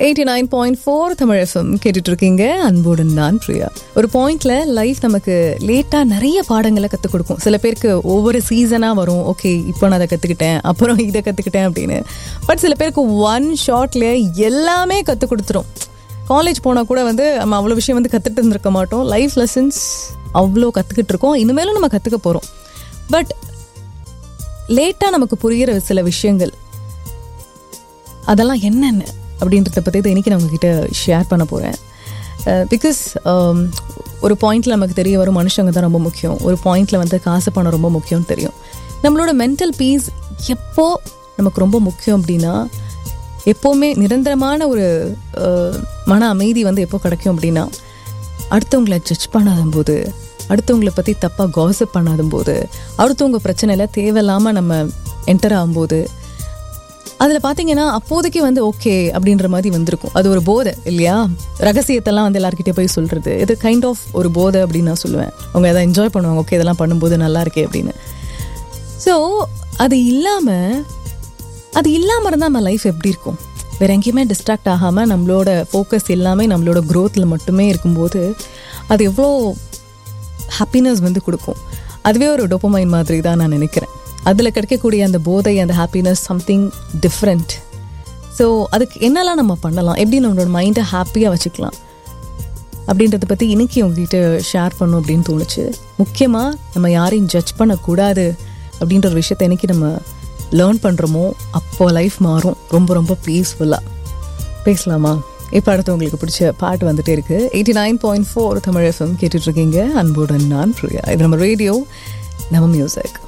eighty nine point four Tamil F M கேட்டுட்டு இருக்கீங்க அன்புடன் நான் பிரியா ஒரு பாயிண்ட்ல லைஃப் நமக்கு லேட்டா நிறைய பாடங்களை கற்றுக் கொடுக்கும் சில பேருக்கு ஒவ்வொரு சீசனா வரும் ஓகே இப்போ நான் அதை கத்துக்கிட்டேன் அப்புறம் இதை கத்துக்கிட்டேன் அப்படின்னு பட் சில பேருக்கு ஒன் ஷார்ட்ல எல்லாமே கற்றுக் கொடுத்துரும் காலேஜ் போனால் கூட வந்து நம்ம அவ்வளோ விஷயம் வந்து கற்றுட்டு இருந்திருக்க மாட்டோம் லைஃப் லெசன்ஸ் அவ்வளோ கற்றுக்கிட்டு இருக்கோம் இனிமேலும் நம்ம கற்றுக்க போகிறோம் பட் லேட்டாக நமக்கு புரிகிற சில விஷயங்கள் அதெல்லாம் என்னென்ன அப்படின்றத பற்றி தான் இன்றைக்கி நான் உங்ககிட்ட ஷேர் பண்ண போகிறேன் பிகாஸ் ஒரு பாயிண்டில் நமக்கு தெரிய வரும் மனுஷங்க தான் ரொம்ப முக்கியம் ஒரு பாயிண்டில் வந்து காசு பணம் ரொம்ப முக்கியம்னு தெரியும் நம்மளோட மென்டல் பீஸ் எப்போ நமக்கு ரொம்ப முக்கியம் அப்படின்னா எப்போவுமே நிரந்தரமான ஒரு அஹ், மன அமைதி வந்து எப்போ கிடைக்கும் அப்படின்னா அடுத்தவங்களை ஜட்ஜ் பண்ணாத போது அடுத்தவங்களை பற்றி தப்பாக காசப் பண்ணாத போது அடுத்தவங்க பிரச்சனையில் தேவையில்லாமல் நம்ம என்டர் ஆகும்போது அதில் பார்த்தீங்கன்னா அப்போதைக்கு வந்து ஓகே அப்படின்ற மாதிரி வந்திருக்கும் அது ஒரு போதை இல்லையா ரகசியத்தெல்லாம் வந்து எல்லாருக்கிட்டே போய் சொல்கிறது இது கைண்ட் ஆஃப் ஒரு போதை அப்படின்னு நான் சொல்லுவேன் அவங்க எதாவது என்ஜாய் பண்ணுவாங்க ஓகே இதெல்லாம் பண்ணும்போது நல்லா இருக்கே அப்படின்னு ஸோ அது இல்லாமல் அது இல்லாமல் இருந்தால் நம்ம லைஃப் எப்படி இருக்கும் வேற எங்கேயுமே டிஸ்ட்ராக்ட் ஆகாமல் நம்மளோட ஃபோக்கஸ் எல்லாமே நம்மளோட க்ரோத்தில் மட்டுமே இருக்கும்போது அது எவ்வளோ ஹாப்பினஸ் வந்து கொடுக்கும் அதுவே ஒரு டொப்பமைன் மாதிரி தான் நான் நினைக்கிறேன் அதில் கிடைக்கக்கூடிய அந்த போதை அந்த ஹாப்பினஸ் சம்திங் டிஃப்ரெண்ட் ஸோ அதுக்கு என்னெல்லாம் நம்ம பண்ணலாம் எப்படி நம்மளோட மைண்டை ஹாப்பியாக வச்சுக்கலாம் அப்படின்றத பற்றி இன்னைக்கு உங்ககிட்ட ஷேர் பண்ணும் அப்படின்னு தோணுச்சு முக்கியமாக நம்ம யாரையும் ஜட்ஜ் பண்ணக்கூடாது அப்படின்ற ஒரு விஷயத்தை என்னைக்கு நம்ம லேர்ன் பண்ணுறோமோ அப்போ லைஃப் மாறும் ரொம்ப ரொம்ப பீஸ்ஃபுல்லாக பேசலாமா இப்போ அடுத்து உங்களுக்கு பிடிச்ச பாட்டு வந்துட்டே இருக்கு eighty nine point four Tamil F M கேட்டுட்ருக்கீங்க அன்புடன் நான் பிரியா இது நம்ம ரேடியோ நம்ம மியூசிக்